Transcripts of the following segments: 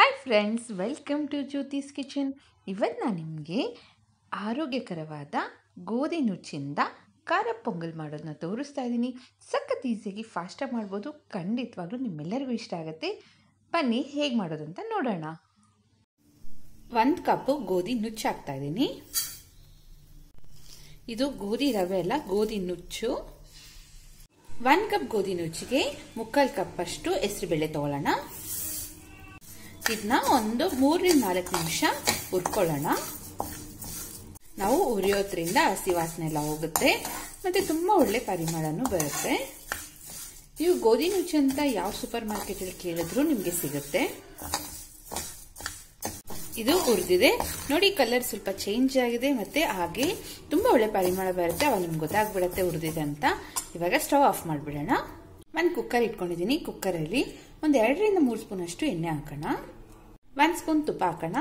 hi friends welcome to Jyothi's kitchen ಇವತ್ತು ನಾನು ನಿಮಗೆ ಆರೋಗ್ಯಕರವಾದ ಗೋಧಿ ನುಚ್ಚಿಂದ ಖಾರ ಪೊಂಗಲ್ ಮಾಡೋದನ್ನ ತೋರಿಸ್ತಾ ಇದ್ದೀನಿ ಸಖತ್ ಈಸಿಯಾಗಿ ಫಾಸ್ಟಾಗಿ ಮಾಡ್ಬೋದು ಖಂಡಿತವಾಗ್ಲೂ ನಿಮ್ಮೆಲ್ಲರಿಗೂ ಇಷ್ಟ ಆಗುತ್ತೆ ಬನ್ನಿ ಹೇಗೆ ಮಾಡೋದು ಅಂತ ನೋಡೋಣ ಒಂದು ಕಪ್ಪು ಗೋಧಿ ನುಚ್ಚು ಹಾಕ್ತಾ ಇದ್ದೀನಿ ಇದು ಗೋಧಿ ರವೆ ಅಲ್ಲ ಗೋಧಿ ನುಚ್ಚು ಒಂದು ಕಪ್ ಗೋಧಿ ನುಚ್ಚಿಗೆ ಮುಕ್ಕಾಲು ಕಪ್ಪಷ್ಟು ಹೆಸರುಬೇಳೆ ತಗೊಳ್ಳೋಣ ಇದನ್ನ ಒಂದು ಮೂರರಿಂದ ನಾಲ್ಕು ನಿಮಿಷ ಹುರ್ಕೊಳ್ಳೋಣ ನಾವು ಉರಿಯೋದ್ರಿಂದ ಹಸಿ ವಾಸನೆ ಎಲ್ಲ ಹೋಗುತ್ತೆ ಮತ್ತೆ ತುಂಬಾ ಒಳ್ಳೆ ಪರಿಮಳನೂ ಬರುತ್ತೆ ನೀವು ಗೋಧಿ ನುಚ್ಚು ಅಂತ ಯಾವ ಸೂಪರ್ ಮಾರ್ಕೆಟಲ್ಲಿ ಕೇಳಿದ್ರು ನಿಮಗೆ ಸಿಗುತ್ತೆ ಇದು ಹುರಿದಿದೆ ನೋಡಿ ಕಲರ್ ಸ್ವಲ್ಪ ಚೇಂಜ್ ಆಗಿದೆ ಮತ್ತೆ ಹಾಗೆ ತುಂಬಾ ಒಳ್ಳೆ ಪರಿಮಳ ಬರುತ್ತೆ ಅವಾಗ ನಿಮ್ಗೆ ಗೊತ್ತಾಗ್ಬಿಡತ್ತೆ ಹುರಿದಿದೆ ಅಂತ ಇವಾಗ ಸ್ಟವ್ ಆಫ್ ಮಾಡಿಬಿಡೋಣ ಒಂದು ಕುಕ್ಕರ್ ಇಟ್ಕೊಂಡಿದ್ದೀನಿ ಕುಕ್ಕರಲ್ಲಿ ಒಂದು ಎರಡರಿಂದ ಮೂರು ಸ್ಪೂನ್ ಅಷ್ಟು ಎಣ್ಣೆ ಹಾಕೋಣ ಒಂದು ಸ್ಪೂನ್ ತುಪ್ಪ ಹಾಕೋಣ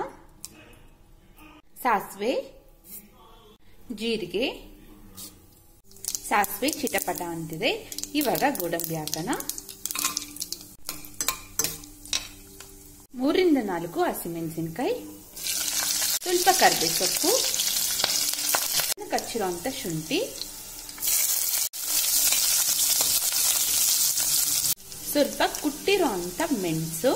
ಸಾಸಿವೆ ಜೀರಿಗೆ ಸಾಸಿವೆ ಚಿಟಪಟ ಅಂತಿದೆ ಇವಾಗ ಗೋಡಂಬಿ ಹಾಕೋಣ ಮೂರಿಂದ ನಾಲ್ಕು ಹಸಿಮೆಣಸಿನ್ಕಾಯಿ ಸ್ವಲ್ಪ ಕರ್ಬೇ ಸೊಪ್ಪು ಕಚ್ಚಿರುವಂತ ಶುಂಠಿ ಸ್ವಲ್ಪ ಕುಟ್ಟಿರೋ ಅಂತ ಮೆಣಸು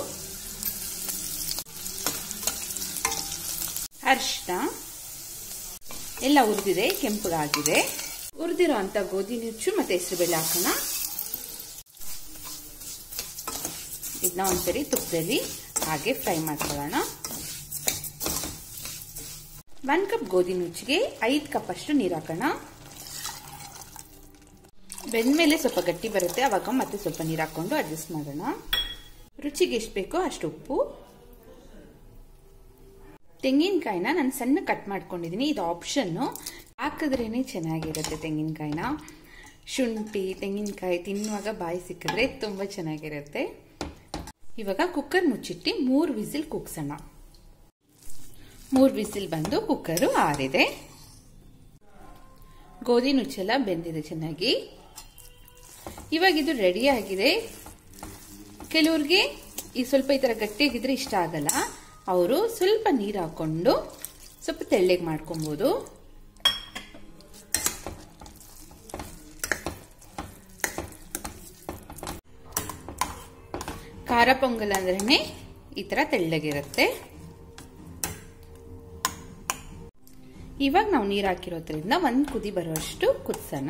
ಅರ್ಶಿನ ಎಲ್ಲ ಹುರಿದಿದೆ ಕೆಂಪಗಾಗಿದೆ ಹುರಿದಿರೋ ಅಂತ ಗೋಧಿ ನುಚ್ಚು ಮತ್ತೆ ಹೆಸರುಬೇಳೆ ಹಾಕೋಣ ಇದನ್ನ ಒಂದ್ಸರಿ ತುಪ್ಪದಲ್ಲಿ ಹಾಗೆ ಫ್ರೈ ಮಾಡ್ಕೊಳ್ಳೋಣ ಒಂದ್ ಕಪ್ ಗೋಧಿ ನುಚ್ಚಿಗೆ ಐದು ಕಪ್ ಅಷ್ಟು ನೀರು ಹಾಕೋಣ ಬೆಂದ್ಮೇಲೆ ಸ್ವಲ್ಪ ಗಟ್ಟಿ ಬರುತ್ತೆ ಅವಾಗ ಮತ್ತೆ ಸ್ವಲ್ಪ ನೀರು ಹಾಕೊಂಡು ಅಡ್ಜಸ್ಟ್ ಮಾಡೋಣ ರುಚಿಗೆ ಎಷ್ಟು ಬೇಕೋ ಅಷ್ಟು ಉಪ್ಪು ತೆಂಗಿನಕಾಯಿನ ನಾನು ಸಣ್ಣ ಕಟ್ ಮಾಡ್ಕೊಂಡಿದ್ದೀನಿ ಇದು ಆಪ್ಷನ್ನು ಹಾಕಿದ್ರೇ ಚೆನ್ನಾಗಿರುತ್ತೆ ತೆಂಗಿನಕಾಯಿನ ಶುಂಠಿ ತೆಂಗಿನಕಾಯಿ ತಿನ್ನುವಾಗ ಬಾಯಿ ಸಿಕ್ಕಿದ್ರೆ ತುಂಬ ಚೆನ್ನಾಗಿರುತ್ತೆ ಇವಾಗ ಕುಕ್ಕರ್ ಮುಚ್ಚಿಟ್ಟು ಮೂರು ವಿಸಿಲ್ ಕುಗ್ಸೋಣ ಮೂರು ವಿಸಿಲ್ ಬಂದು ಕುಕ್ಕರು ಆರಿದೆ ಗೋಧಿ ನುಚ್ಚೆಲ್ಲ ಬೆಂದಿದೆ ಚೆನ್ನಾಗಿ ಇವಾಗ ಇದು ರೆಡಿ ಆಗಿದೆ ಕೆಲವ್ರಿಗೆ ಈ ಸ್ವಲ್ಪ ಈ ಥರ ಗಟ್ಟಿಯಾಗಿದ್ರೆ ಇಷ್ಟ ಆಗಲ್ಲ ಅವರು ಸ್ವಲ್ಪ ನೀರು ಹಾಕೊಂಡು ಸ್ವಲ್ಪ ತೆಳ್ಳಗೆ ಮಾಡ್ಕೊಬೋದು ಖಾರ ಪೊಂಗಲ್ ಅಂದ್ರೇ ಈ ತರ ತೆಳ್ಳಗಿರುತ್ತೆ ಇವಾಗ ನಾವು ನೀರು ಹಾಕಿರೋದ್ರಿಂದ ಒಂದು ಕುದಿ ಬರುವಷ್ಟು ಕುದಿಸೋಣ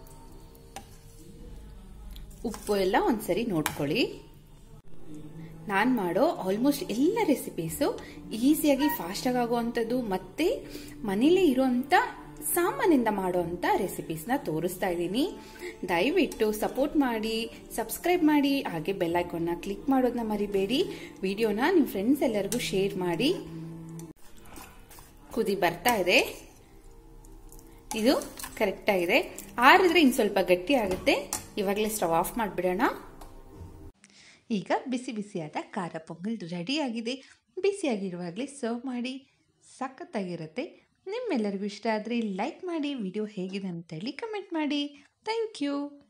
ಉಪ್ಪು ಎಲ್ಲ ಒಂದ್ಸರಿ ನೋಡ್ಕೊಳ್ಳಿ ನಾನು ಮಾಡೋ ಆಲ್ಮೋಸ್ಟ್ ಎಲ್ಲ ರೆಸಿಪೀಸು ಈಸಿಯಾಗಿ ಫಾಸ್ಟಾಗಿ ಆಗುವಂಥದ್ದು ಮತ್ತೆ ಮನೇಲಿ ಇರುವಂಥ ಸಾಮಾನಿಂದ ಮಾಡುವಂಥ ರೆಸಿಪೀಸ್ನ ತೋರಿಸ್ತಾ ಇದ್ದೀನಿ ದಯವಿಟ್ಟು ಸಪೋರ್ಟ್ ಮಾಡಿ ಸಬ್ಸ್ಕ್ರೈಬ್ ಮಾಡಿ ಹಾಗೆ ಬೆಲ್ ಐಕಾನ್ನ ಕ್ಲಿಕ್ ಮಾಡೋದನ್ನ ಮರಿಬೇಡಿ ವಿಡಿಯೋನ ನಿಮ್ಮ ಫ್ರೆಂಡ್ಸ್ ಎಲ್ಲರಿಗೂ ಶೇರ್ ಮಾಡಿ ಕುದಿ ಬರ್ತಾ ಇದೆ ಇದು ಕರೆಕ್ಟಾಗಿದೆ ಆರಿದ್ರೆ ಇನ್ನು ಸ್ವಲ್ಪ ಗಟ್ಟಿ ಆಗುತ್ತೆ ಇವಾಗಲೇ ಸ್ಟವ್ ಆಫ್ ಮಾಡಿಬಿಡೋಣ ಈಗ ಬಿಸಿ ಬಿಸಿಯಾದ ಖಾರ ಪೊಂಗಲ್ ರೆಡಿಯಾಗಿದೆ ಬಿಸಿಯಾಗಿರುವಾಗಲೇ ಸರ್ವ್ ಮಾಡಿ ಸಖತ್ತಾಗಿರುತ್ತೆ ನಿಮ್ಮೆಲ್ಲರಿಗೂ ಇಷ್ಟ ಆದರೆ ಲೈಕ್ ಮಾಡಿ ವಿಡಿಯೋ ಹೇಗಿದೆ ಅಂತೇಳಿ ಕಮೆಂಟ್ ಮಾಡಿ ಥ್ಯಾಂಕ್ ಯು